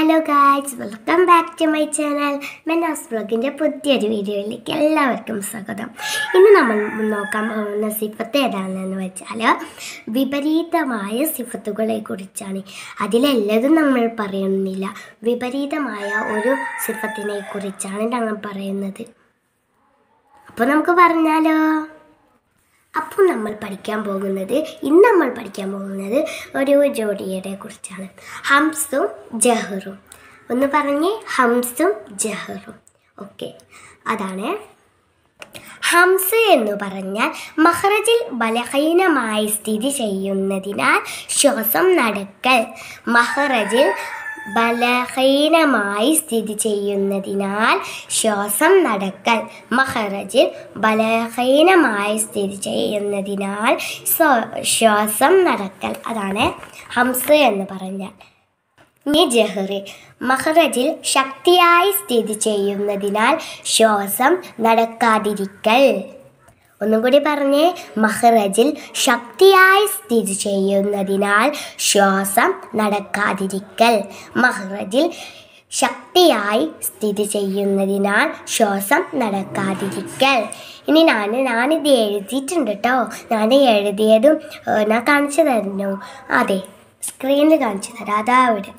hello guys welcome back to my channel മെനാസ് ബ്ലോഗിൻ്റെ പുതിയൊരു വീഡിയോയിലേക്ക് എല്ലാവർക്കും സ്വാഗതം ഇന്ന് നമ്മൾ നോക്കാൻ പോകുന്ന സിഫത്ത് ഏതാണെന്ന് വെച്ചാൽ വിപരീതമായ സിഫത്തുകളെ കുറിച്ചാണ് അതിലെല്ലതും നമ്മൾ പറയുന്നില്ല വിപരീതമായ ഒരു സിഫത്തിനെ കുറിച്ചാണ് ഞങ്ങൾ പറയുന്നത് അപ്പോൾ നമുക്ക് പറഞ്ഞാലോ അപ്പോൾ നമ്മൾ പഠിക്കാൻ പോകുന്നത് ഇന്ന് നമ്മൾ പഠിക്കാൻ പോകുന്നത് ഒരു ജോഡിയുടെ കുറിച്ചാണ് ഹംസും ജഹറും ഒന്ന് പറഞ്ഞ് ഹംസും ജഹറും ഓക്കെ അതാണ് ഹംസ് എന്ന് പറഞ്ഞാൽ മഹ്റജിൽ ബലഹീനമായി സ്ഥിതി ചെയ്യുന്നതിനാൽ ശ്വാസം നടക്കൽ മഹ്റജിൽ ബലഹീനമായി സ്ഥിതി ചെയ്യുന്നതിനാൽ ശ്വാസം നടക്കൽ മഹറജിൽ ബലഹീനമായി സ്ഥിതി ചെയ്യുന്നതിനാൽ സ്വ- ശ്വാസം നടക്കൽ അതാണ് ഹംസ് എന്ന് പറഞ്ഞാൽ ഇനി ജഹറി മഹറജിൽ ശക്തിയായി സ്ഥിതി ചെയ്യുന്നതിനാൽ ശ്വാസം നടക്കാതിരിക്കൽ ഒന്നും കൂടി പറഞ്ഞേ മഹ്റജിൽ ശക്തിയായി സ്ഥിതി ചെയ്യുന്നതിനാൽ ശ്വാസം നടക്കാതിരിക്കൽ മഹ്റജിൽ ശക്തിയായി സ്ഥിതി ചെയ്യുന്നതിനാൽ ശ്വാസം നടക്കാതിരിക്കൽ ഇനി ഞാൻ ഞാനിത് എഴുതിയിട്ടുണ്ട് കേട്ടോ ഞാൻ എഴുതിയതും ഏഹ്, ഞാൻ കാണിച്ചു തരുന്നു അതെ സ്ക്രീനിൽ കാണിച്ചു തരാം അതാ അവിടെ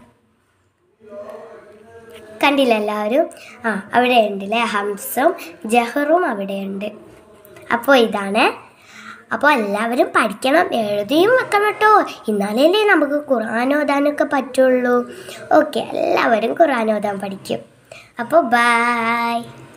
കണ്ടില്ല എല്ലാവരും ആ അവിടെ ഉണ്ടല്ലേ ഹംസും ജഹറും അവിടെയുണ്ട് അപ്പോൾ ഇതാണ് അപ്പോൾ എല്ലാവരും പഠിക്കണം എഴുതിയും വെക്കണം കേട്ടോ എന്നാലല്ലേ നമുക്ക് ഖുർആൻ ഓതാനൊക്കെ പറ്റുള്ളൂ ഓക്കെ എല്ലാവരും ഖുർആൻ ഓതാൻ പഠിക്കും അപ്പോൾ ബായ്